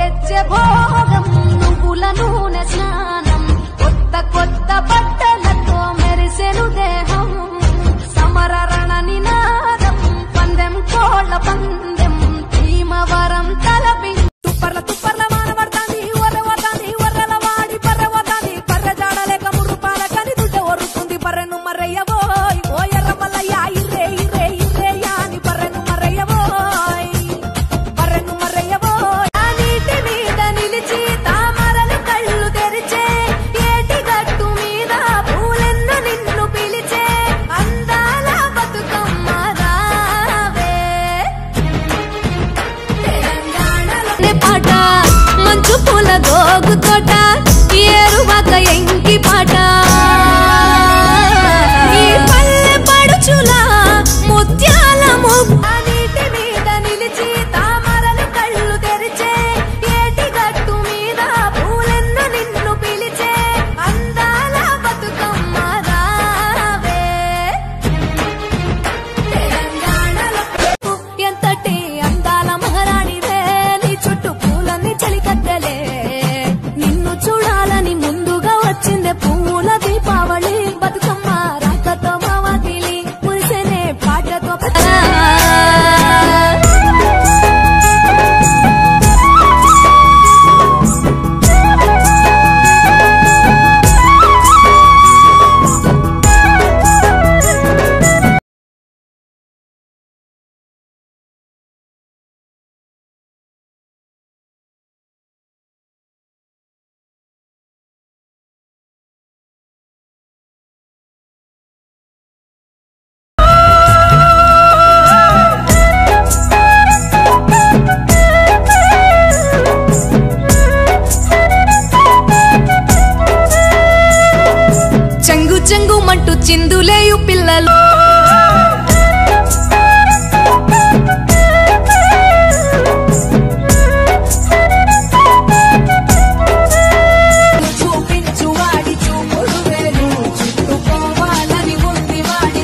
తెచ్చే భోగం నువ్వుల నూనె స్నానం కొత్త కొత్త బట్టలతో మెరిసెను దేహం సమర రణ నినాదం పందెం కోళ్ళ పందెం భీమవరం తలపి తుప్పర్ల తుప్పర్ల మానబడతాంది ఒర్రవతాంది ఒర్రల వాడి పర్రవతాంది పర్ర జాడలేక మురుపాల కని దుడ్డ ఒరుస్తుంది పర్రెను మర్రయ్యవోయ్ ఓ ఎర్రమల్లయ్య ఇర్రే ఇర్రే ఇర్రే యాని పర్రెను మర్రయ్యవోయ్ పర్రెను మర్రయ్యవోయ్ ఆ నీటి మీద నిలిచి తామరలు కళ్ళు తెరిచే ఏటి గట్టు మీద పూలెన్న నిన్ను పిలిచే అందాల బతుకమ్మ రావే తెలంగాణలోని పాట మంచు పూల గోగు తోట ఏరువాక ఎంకి పాట ఈ పల్లె పడుచుల ముత్యాల ముగ్గు ఆ నీటి మీద నిలిచి తామరలు కళ్ళు తెరిచే ఏటి గట్టు మీద పూలెన్న నిన్ను పిలిచే అందాల బతుకమ్మ రావే తెలంగాణలో ఎంతటి అందాల మహారాణివే నీ చుట్టూ పూలన్నీ చలికత్తెలే నిన్ను చూడాలని ముందుగా వచ్చిందే పువ్వుల దీపావళి బతుకమ్మ రాకతో మావాతిలి మురిసెనే పాటతో చెంగు చెంగు మంటూ చిందులేయు పిల్లలు చూపించు వాడి చూపుడు వేలు చుట్టుకోవాలని ఉంది వాడి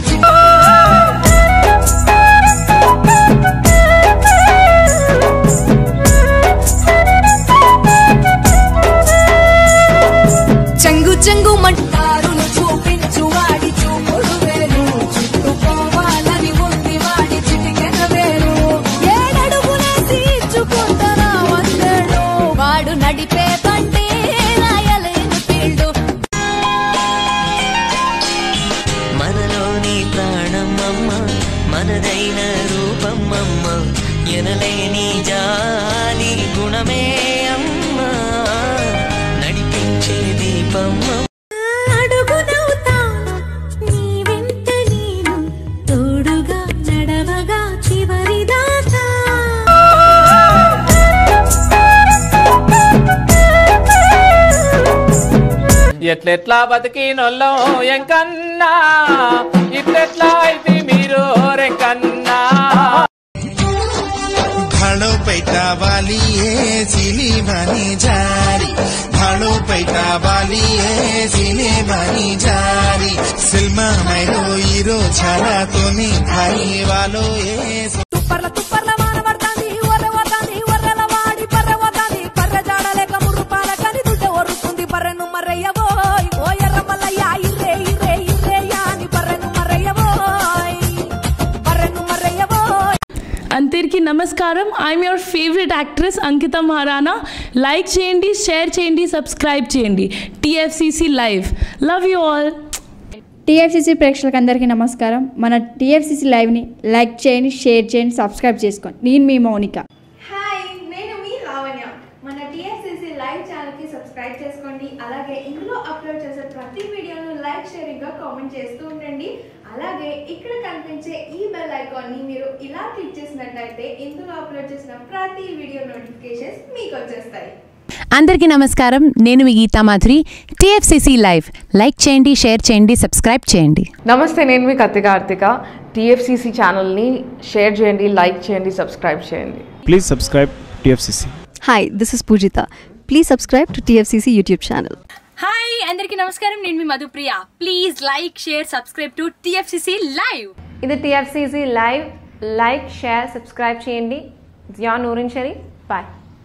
చెంగు చెంగు మంటారును చూపించు వాడి చూపుడు వేలు చుట్టుకోవాలని ఉంది వాడి చిటికెన వేలు ఏడడుగులేసి ఇచ్చుకుంటారా వందడు వాడు నడిపే బండి రాయలేని ఫీల్డు మనలోని ప్రాణమమ్మ మనదైన రూపమమ్మ ఎనలేని జాలి గుణమే అమ్మ నడిపించే దీపమ్మ అడుగునవుతాను నీ వెంట నేను తోడుగా నడవగా చివరి దాకా ఎట్లెట్లా బతికినొల్లో ఎంకన్నా ఇట్లెట్లా అయితే మీరు రెంకన్నా ভালো পেটা বালিয়ে চিনি বানি জারি ভালো পেটা বালিয়ে চিনি বানি জারি সিলমা মাইরো ইরো ছাড়া তুমি খাই ভালো এ తుప్పర్ల తుప్పర్ల మానబడతాంది ఒర్రవతాంది ఒర్రల వాడి పర్రవతాంది పర్ర జాడలేక మురుపాల కని దుడ్డ ఒరుస్తుంది పర్రెను మర్రయ్యవోయ్ ఓ ఎర్రమల్లయ్య ఇర్రే ఇర్రే ఇర్రే యాని పర్రెను మర్రయ్యవోయ్ పర్రెను మర్రయ్యవోయ్ అందరికీ నమస్కారం I'm your favourite actress Ankita Maharana like చేయండి షేర్ చేయండి సబ్స్క్రైబ్ చేయండి TFCC live love you all TFCC ప్రేక్షకులందరికీ నమస్కారం మన టీఎఫ్సీసీ లైవ్ని లైక్ చేయండి షేర్ చేయండి సబ్స్క్రైబ్ చేసుకోండి నేను మీ మౌనిక హాయ్ నేను మీ లావణ్య మన టీఎస్సీసీ లైవ్ ఛానల్కి సబ్స్క్రైబ్ చేసుకోండి అలాగే ఇందులో అప్లోడ్ చేసే ప్రతి వీడియోను లైక్ షేరింగ్గా కామెంట్ చేస్తూ ఉండండి అలాగే ఇక్కడ కనిపించే ఈ బెల్ ఐకాన్ని మీరు ఇలా క్లిక్ చేసినట్లయితే ఇందులో అప్లోడ్ చేసిన ప్రతి వీడియో నోటిఫికేషన్స్ మీకు వచ్చేస్తాయి అందరికీ నమస్కారం నేను మీ Geeta Madhuri TFCC live like చేయండి షేర్ చేయండి సబ్స్క్రైబ్ చేయండి నమస్తే నేను మీ కత్తి కార్తిక టీఎఫ్సిసి ఛానల్ని షేర్ చేయండి లైక్ చేయండి సబ్స్క్రైబ్ చేయండి Please subscribe TFCC. Hi this is Poojitha please subscribe to TFCC YouTube channel hi అందరికీ నమస్కారం నేను మీ Madhupriya please like share subscribe to TFCC live ఇది TFCC live like share subscribe చేయండి Jiya Noorin Shari bye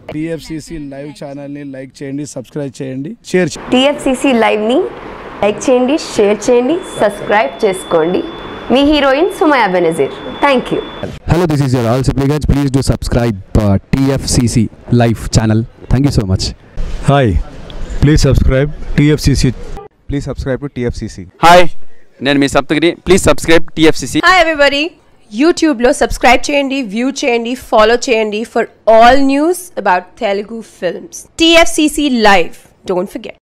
TFCC live ఛానల్ని లైక్ చేయండి సబ్స్క్రైబ్ చేయండి షేర్ చేయండి టీఎఫ్సిసి లైవ్ని లైక్ చేయండి షేర్ చేయండి సబ్స్క్రైబ్ చేసుకోండి మీ heroine Sumaya Benazir thank you Hello, this is your all supplicants. Please do subscribe uh, TFCC Live channel. Thank you so much. Hi, please subscribe TFCC. Please subscribe to TFCC. Hi నేను మీ Saptagiri please subscribe TFCC hi everybody యూట్యూబ్లో subscribe చేయండి view చేయండి follow చేయండి for all news about Telugu films TFCC live don't forget